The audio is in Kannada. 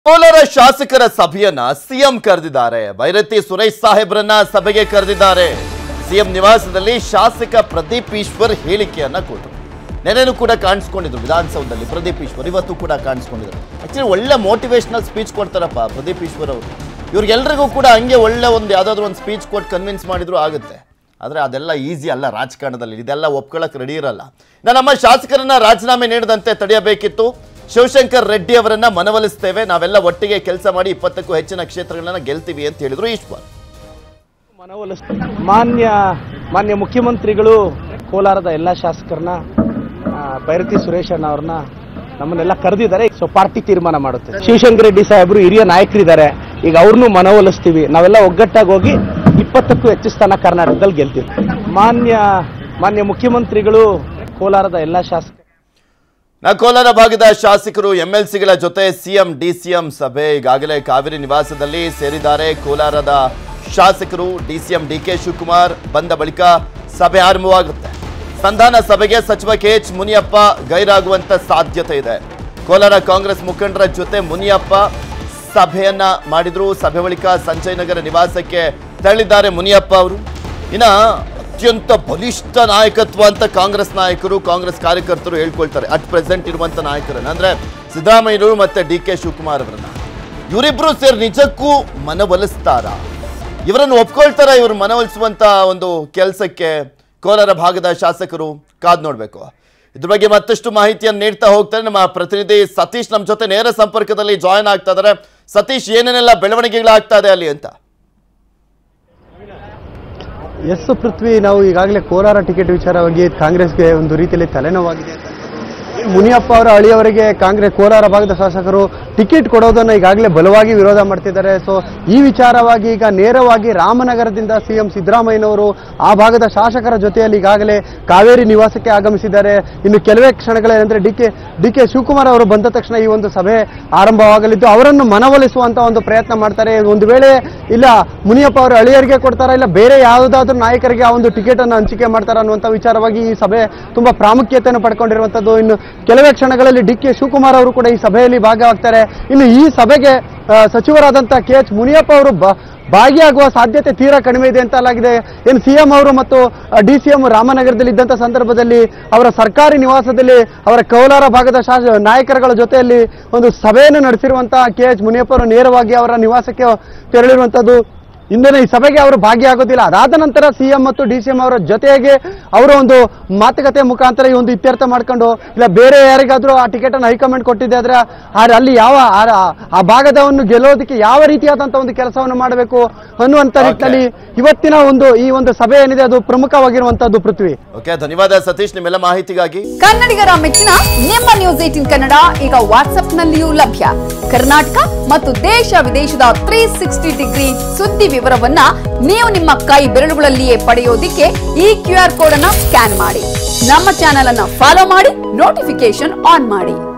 ಕೋಲಾರ ಶಾಸಕರ ಸಭೆಯನ್ನ ಸಿಎಂ ಕರೆದಿದ್ದಾರೆ ಭೈರತಿ ಸುರೇಶ್ ಸಾಹೇಬ್ರನ್ನ ಸಭೆಗೆ ಕರೆದಿದ್ದಾರೆ ಸಿಎಂ ನಿವಾಸದಲ್ಲಿ ಶಾಸಕ ಪ್ರದೀಪ್ ಈಶ್ವರ್ ಹೇಳಿಕೆಯನ್ನ ಕೊಟ್ಟರು ನೆನೆನೂ ಕೂಡ ಕಾಣಿಸ್ಕೊಂಡಿದ್ರು ವಿಧಾನಸೌಧದಲ್ಲಿ ಪ್ರದೀಪ್ ಈಶ್ವರ್ ಇವತ್ತು ಕೂಡ ಕಾಣಿಸ್ಕೊಂಡಿದ್ರು ಆಕ್ಚುಲಿ ಒಳ್ಳೆ ಮೋಟಿವೇಶನಲ್ ಸ್ಪೀಚ್ ಕೊಡ್ತಾರಪ್ಪ ಪ್ರದೀಪ್ ಈಶ್ವರ್ ಅವರು ಇವ್ರಿಗೆಲ್ರಿಗೂ ಕೂಡ ಹಂಗೆ ಒಳ್ಳೆ ಒಂದು ಯಾವ್ದಾದ್ರು ಒಂದು ಸ್ಪೀಚ್ ಕೊಟ್ಟು ಕನ್ವಿನ್ಸ್ ಮಾಡಿದ್ರು ಆಗುತ್ತೆ ಆದರೆ ಅದೆಲ್ಲ ಈಸಿ ಅಲ್ಲ ರಾಜಕಾರಣದಲ್ಲಿ ಇದೆಲ್ಲ ಒಪ್ಕೊಳ್ಳೋಕೆ ರೆಡಿ ಇರಲ್ಲ ಇನ್ನು ನಮ್ಮ ಶಾಸಕರನ್ನ ರಾಜೀನಾಮೆ ನೀಡದಂತೆ ತಡೆಯಬೇಕಿತ್ತು ಶಿವಶಂಕರ್ ರೆಡ್ಡಿ ಅವರನ್ನ ಮನವೊಲಿಸ್ತೇವೆ ನಾವೆಲ್ಲ ಒಟ್ಟಿಗೆ ಕೆಲಸ ಮಾಡಿ ಇಪ್ಪತ್ತಕ್ಕೂ ಹೆಚ್ಚಿನ ಕ್ಷೇತ್ರಗಳನ್ನ ಗೆಲ್ತೀವಿ ಅಂತ ಹೇಳಿದ್ರು ಈಶ್ವರ್ ಮನವೊಲಿಸ್ತಾರೆ ಮಾನ್ಯ ಮಾನ್ಯ ಮುಖ್ಯಮಂತ್ರಿಗಳು ಕೋಲಾರದ ಎಲ್ಲ ಶಾಸಕರನ್ನ ಆ, ಭೈರತಿ ಸುರೇಶ್ ಅಣ್ಣ ಅವ್ರನ್ನ ನಮ್ಮನ್ನೆಲ್ಲ ಕರೆದಿದ್ದಾರೆ ಸೊ ಪಾರ್ಟಿ ತೀರ್ಮಾನ ಮಾಡುತ್ತೆ ಶಿವಶಂಕರ್ ರೆಡ್ಡಿ ಸಾಹೇಬರು ಹಿರಿಯ ನಾಯಕರಿದ್ದಾರೆ ಈಗ ಅವ್ರನ್ನೂ ಮನವೊಲಿಸ್ತೀವಿ ನಾವೆಲ್ಲ ಒಗ್ಗಟ್ಟಾಗಿ ಹೋಗಿ ಇಪ್ಪತ್ತಕ್ಕೂ ಹೆಚ್ಚು ಸ್ಥಾನ ಕರ್ನಾಟಕದಲ್ಲಿ ಗೆಲ್ತೀವಿ ಮಾನ್ಯ ಮಾನ್ಯ ಮುಖ್ಯಮಂತ್ರಿಗಳು ಕೋಲಾರದ ಎಲ್ಲ ಶಾಸಕ ನಾ ಕೋಲಾರ ಭಾಗದ ಶಾಸಕರು ಎಂಎಲ್ಸಿಗಳ ಜೊತೆ ಸಿಎಂ ಡಿಸಿಎಂ ಸಭೆ ಈಗಾಗಲೇ ಕಾವೇರಿ ನಿವಾಸದಲ್ಲಿ ಸೇರಿದ್ದಾರೆ ಕೋಲಾರದ ಶಾಸಕರು ಡಿಸಿಎಂ ಡಿಕೆ ಶಿವಕುಮಾರ್ ಬಂದ ಬಳಿಕ ಸಭೆ ಆರಂಭವಾಗುತ್ತೆ ಸಂಧಾನ ಸಭೆಗೆ ಸಚಿವ ಕೆ ಎಚ್ ಮುನಿಯಪ್ಪ ಗೈರಾಗುವಂತ ಸಾಧ್ಯತೆ ಇದೆ ಕೋಲಾರ ಕಾಂಗ್ರೆಸ್ ಮುಖಂಡರ ಜೊತೆ ಮುನಿಯಪ್ಪ ಸಭೆಯನ್ನ ಮಾಡಿದ್ರು ಸಭೆ ಬಳಿಕ ಸಂಜಯ್ ನಗರ ನಿವಾಸಕ್ಕೆ ತೆರಳಿದ್ದಾರೆ ಮುನಿಯಪ್ಪ ಅವರು ಇನ್ನ ಅತ್ಯಂತ ಬಲಿಷ್ಠ ನಾಯಕತ್ವ ಅಂತ ಕಾಂಗ್ರೆಸ್ ನಾಯಕರು ಕಾಂಗ್ರೆಸ್ ಕಾರ್ಯಕರ್ತರು ಹೇಳ್ಕೊಳ್ತಾರೆ ಅಟ್ ಪ್ರೆಸೆಂಟ್ ಇರುವಂತ ನಾಯಕರನ್ನ ಅಂದ್ರೆ ಸಿದ್ದರಾಮಯ್ಯರು ಮತ್ತೆ ಡಿ ಕೆ ಶಿವಕುಮಾರ್ ಅವರನ್ನ ಇವರಿಬ್ರು ಸೇರಿ ನಿಜಕ್ಕೂ ಮನವೊಲಿಸ್ತಾರ ಇವರನ್ನು ಒಪ್ಕೊಳ್ತಾರ ಇವರು ಮನವೊಲಿಸುವಂತ ಒಂದು ಕೆಲಸಕ್ಕೆ ಕೋಲಾರ ಭಾಗದ ಶಾಸಕರು ಕಾದ್ ನೋಡ್ಬೇಕು ಇದ್ರ ಬಗ್ಗೆ ಮತ್ತಷ್ಟು ಮಾಹಿತಿಯನ್ನು ನೀಡ್ತಾ ಹೋಗ್ತಾರೆ ನಮ್ಮ ಪ್ರತಿನಿಧಿ ಸತೀಶ್ ನಮ್ಮ ಜೊತೆ ನೇರ ಸಂಪರ್ಕದಲ್ಲಿ ಜಾಯಿನ್ ಆಗ್ತಾ ಇದಾರೆ ಸತೀಶ್ ಏನೇನೆಲ್ಲ ಬೆಳವಣಿಗೆಗಳಾಗ್ತಾ ಇದೆ ಅಲ್ಲಿ ಅಂತ ಎಸ್ ಪೃಥ್ವಿ ನಾವು ಈಗಾಗಲೇ ಕೋಲಾರ ಟಿಕೆಟ್ ವಿಚಾರವಾಗಿ ಕಾಂಗ್ರೆಸ್ಗೆ ಒಂದು ರೀತಿಯಲ್ಲಿ ತಲೆನೋವಾಗಿದೆ ಅಂತ ಮುನಿಯಪ್ಪ ಅವರ ಅಳಿಯವರಿಗೆ ಕಾಂಗ್ರೆಸ್ ಕೋಲಾರ ಭಾಗದ ಶಾಸಕರು ಟಿಕೆಟ್ ಕೊಡೋದನ್ನು ಈಗಾಗಲೇ ಬಲವಾಗಿ ವಿರೋಧ ಮಾಡ್ತಿದ್ದಾರೆ ಸೊ ಈ ವಿಚಾರವಾಗಿ ಈಗ ನೇರವಾಗಿ ರಾಮನಗರದಿಂದ ಸಿಎಂ ಸಿದ್ದರಾಮಯ್ಯನವರು ಆ ಭಾಗದ ಶಾಸಕರ ಜೊತೆಯಲ್ಲಿ ಈಗಾಗಲೇ ಕಾವೇರಿ ನಿವಾಸಕ್ಕೆ ಆಗಮಿಸಿದ್ದಾರೆ ಇನ್ನು ಕೆಲವೇ ಕ್ಷಣಗಳೇನೆಂದ್ರೆ D K D K Shivakumar ಅವರು ಬಂದ ತಕ್ಷಣ ಈ ಒಂದು ಸಭೆ ಆರಂಭವಾಗಲಿದ್ದು ಅವರನ್ನು ಮನವೊಲಿಸುವಂತ ಒಂದು ಪ್ರಯತ್ನ ಮಾಡ್ತಾರೆ ಒಂದು ವೇಳೆ ಇಲ್ಲ ಮುನಿಯಪ್ಪ ಅವರು ಅಳಿಯರಿಗೆ ಕೊಡ್ತಾರಾ ಇಲ್ಲ ಬೇರೆ ಯಾವುದಾದ್ರೂ ನಾಯಕರಿಗೆ ಆ ಒಂದು ಟಿಕೆಟ್ ಅನ್ನು ಹಂಚಿಕೆ ಮಾಡ್ತಾರ ಅನ್ನುವಂಥ ವಿಚಾರವಾಗಿ ಈ ಸಭೆ ತುಂಬಾ ಪ್ರಾಮುಖ್ಯತೆಯನ್ನು ಪಡ್ಕೊಂಡಿರುವಂತದ್ದು ಇನ್ನು ಕೆಲವೇ ಕ್ಷಣಗಳಲ್ಲಿ ಡಿ ಕೆ ಶಿವಕುಮಾರ್ ಅವರು ಕೂಡ ಈ ಸಭೆಯಲ್ಲಿ ಭಾಗವಾಗ್ತಾರೆ ಇನ್ನು ಈ ಸಭೆಗೆ ಆ, ಸಚಿವರಾದಂತಹ ಕೆ ಎಚ್ ಮುನಿಯಪ್ಪ ಅವರು ಬ- ಭಾಗಿಯಾಗುವ ಸಾಧ್ಯತೆ ತೀರಾ ಕಡಿಮೆ ಇದೆ ಅಂತಲಾಗಿದೆ ಏನು ಸಿಎಂ ಅವರು ಮತ್ತು ಡಿ ಸಿ ಎಂ ರಾಮನಗರದಲ್ಲಿ ಇದ್ದಂಥ ಸಂದರ್ಭದಲ್ಲಿ ಅವರ ಸರ್ಕಾರಿ ನಿವಾಸದಲ್ಲಿ ಅವರ ಕೋಲಾರ ಭಾಗದ ಶಾಸ ನಾಯಕರುಗಳ ಜೊತೆಯಲ್ಲಿ ಒಂದು ಸಭೆಯನ್ನು ನಡೆಸಿರುವಂತಹ ಕೆ ಎಚ್ ಮುನಿಯಪ್ಪ ಅವರು ನೇರವಾಗಿ ಅವರ ನಿವಾಸಕ್ಕೆ ತೆರಳಿರುವಂಥದ್ದು ಇಂದಿನ ಈ ಸಭೆಗೆ ಅವರು ಭಾಗಿಯಾಗೋದಿಲ್ಲ ಅದಾದ ನಂತರ ಸಿಎಂ ಮತ್ತು ಡಿ ಸಿ ಎಂ ಅವರ ಜೊತೆಗೆ ಅವರ ಒಂದು ಮಾತುಕತೆ ಮುಖಾಂತರ ಈ ಒಂದು ಇತ್ಯರ್ಥ ಮಾಡ್ಕೊಂಡು ಇಲ್ಲ ಬೇರೆ ಯಾರಿಗಾದ್ರೂ ಆ ಟಿಕೆಟ್ ಅನ್ನು ಹೈಕಮಾಂಡ್ ಕೊಟ್ಟಿದೆ ಆದ್ರೆ ಆ- ಅಲ್ಲಿ ಯಾವ ಆ- ಆ ಭಾಗದವನ್ನು ಗೆಲ್ಲೋದಕ್ಕೆ ಯಾವ ರೀತಿಯಾದಂತಹ ಒಂದು ಕೆಲಸವನ್ನು ಮಾಡಬೇಕು ಅನ್ನುವಂತ Okay. ನಿಟ್ಟಿನಲ್ಲಿ ಇವತ್ತಿನ ಒಂದು ಈ ಒಂದು ಸಭೆ ಏನಿದೆ ಅದು ಪ್ರಮುಖವಾಗಿರುವಂತದ್ದು ಪೃಥ್ವಿ ಓಕೆ ಧನ್ಯವಾದ ಸತೀಶ್ ನಿಮ್ಮೆಲ್ಲ ಮಾಹಿತಿಗಾಗಿ ಕನ್ನಡಿಗರ ಮೆಚ್ಚಿನ ನಿಮ್ಮ ನ್ಯೂಸ್ ಏಟಿನ್ ಕನ್ನಡ ಈಗ ವಾಟ್ಸ್ಆಪ್ನಲ್ಲಿಯೂ ಲಭ್ಯ ಕರ್ನಾಟಕ ಮತ್ತು ದೇಶ ವಿದೇಶದ ತ್ರೀ ಸಿಕ್ಸ್ಟಿ ಡಿಗ್ರಿ ಸುದ್ದಿ ವಿವರವನ್ನ ನೀವು ನಿಮ್ಮ ಕೈ ಬೆರಳುಗಳಲ್ಲಿಯೇ ಪಡೆಯೋದಿಕ್ಕೆ ಈ ಕ್ಯೂ ಆರ್ ಕೋಡ್ ಅನ್ನ ಸ್ಕ್ಯಾನ್ ಮಾಡಿ ನಮ್ಮ ಚಾನೆಲ್ ಅನ್ನ ಫಾಲೋ ಮಾಡಿ ನೋಟಿಫಿಕೇಶನ್ ಆನ್ ಮಾಡಿ